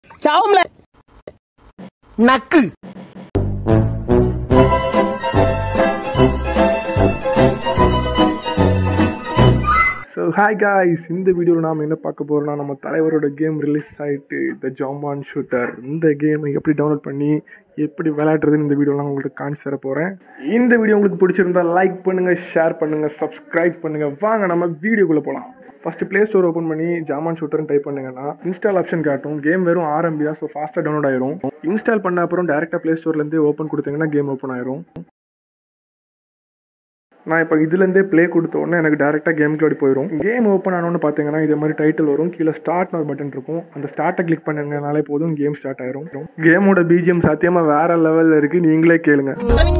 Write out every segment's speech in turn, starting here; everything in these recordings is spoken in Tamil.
சாவும்ல நக்கு ஸோ ஹாய் காய்ஸ் இந்த வீடியோவில் நாம் என்ன பார்க்க போகிறோம்னா நம்ம தலைவரோட கேம் ரிலீஸ் ஆகிட்டு த ஜாம்பான் ஷூட்டர் இந்த கேமை எப்படி டவுன்லோட் பண்ணி எப்படி விளையாடுறதுன்னு இந்த வீடியோவில் நான் உங்களுக்கு காமிச்சு தர போகிறேன் இந்த வீடியோ உங்களுக்கு பிடிச்சிருந்தா லைக் பண்ணுங்கள் ஷேர் பண்ணுங்கள் சப்ஸ்கிரைப் பண்ணுங்கள் வாங்க நம்ம வீடியோக்குள்ளே போகலாம் ஃபஸ்ட்டு ப்ளே ஸ்டோர் ஓப்பன் பண்ணி ஜாமான் ஷூட்டர்னு டைப் பண்ணுங்கன்னா இன்ஸ்டால் ஆப்ஷன் காட்டும் கேம் வெறும் ஆர்எம்பி தான் ஸோ ஃபாஸ்ட்டாக டவுன்லோட் ஆயிரும் இன்ஸ்டால் பண்ண அப்புறம் டேரெக்டாக ப்ளே ஸ்டோர்லேருந்து ஓப்பன் கொடுத்தீங்கன்னா கேம் ஓப்பன் ஆயிரும் நான் இப்போ இதுலேருந்தே ப்ளே கொடுத்த உடனே எனக்கு டேரெக்டாக கேம்குள்ளே போயிடும் கேம் ஓப்பன் ஆனோன்னு பார்த்தீங்கன்னா இதே மாதிரி டைட்டில் வரும் கீழே ஸ்டார்ட்னு ஒரு பட்டன் இருக்கும் அந்த ஸ்டார்ட்டை கிளிக் பண்ணுங்கனாலே போதும் கேம் ஸ்டார்ட் ஆயிரும் கேமோட பிஜிஎம் சத்தியமாக வேற லெவலில் இருக்குது நீங்களே கேளுங்க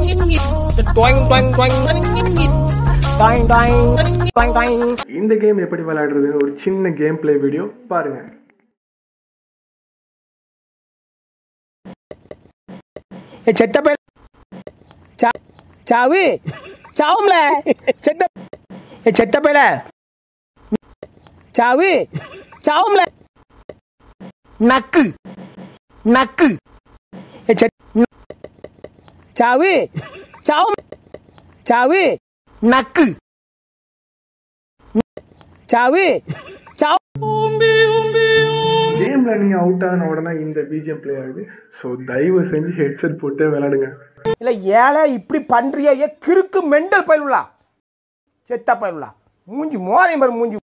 இந்த கேம் எப்படி விளையாடுறதுன்னு ஒரு சின்ன கேம் ப்ளே வீடியோ பாருங்க ஏ செத்த பையல சாவு சாவும்ல செத்த ஏ செத்த பையல சாவு சாவும்ல நக்கு நக்கு ஏ செத் சாவு சாவும் சாவு நக்கு சாவு சாவு கேமில் நீங்கள் அவுட் ஆன உடனே இந்த பிஜிஎம் ப்ளே ஆகுது ஸோ தயவு செஞ்சு ஹெட்செட் போட்டு விளையாடுங்க இல்ல ஏழை இப்படி பண்றிய ஏ கிறுக்கு மெண்டல் பயிலுலா செத்த பயிலுலா மூஞ்சி மோதை மாதிரி மூஞ்சி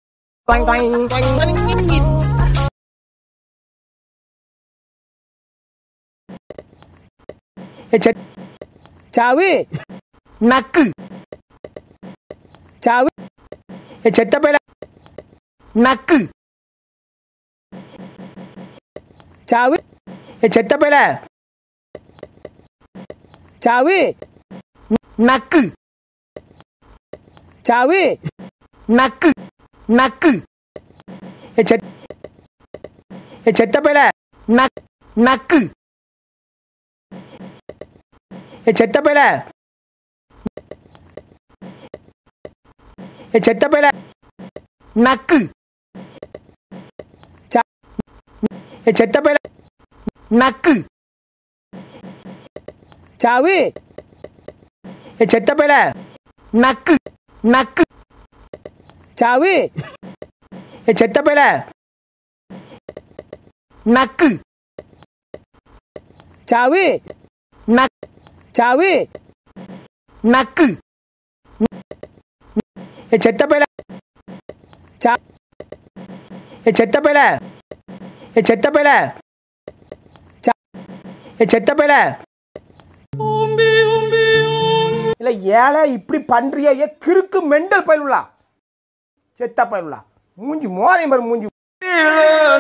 ஏ செத் சாவு நக்கு சாவு ஏ செத்த பையல நக்கு சாவு ஏ செத்த பையல சாவு நக்கு சாவு நக்கு நக்கு ஏ செத் ஏ செத்த பையல நக் நக்கு ஏ செத்த பையல ஏ செத்த பையல நக்கு சா- ஏ செத்த பையல நக்கு சாவு ஏ செத்த பையல நக்கு நக்கு சாவு ஏ செத்த பையல நக்கு சாவு நக் சாவு நக்கு ஏ செத்த பையல சா ஏ செத்த பையல ஏ செத்த பையல சா- ஏ செத்த பையல இல்ல ஏழை இப்படி பண்றிய ஏ கிறுக்கு மெண்டல் பயிலுலா செத்த பயிலுலா மூஞ்சி மோதை மாதிரி மூஞ்சி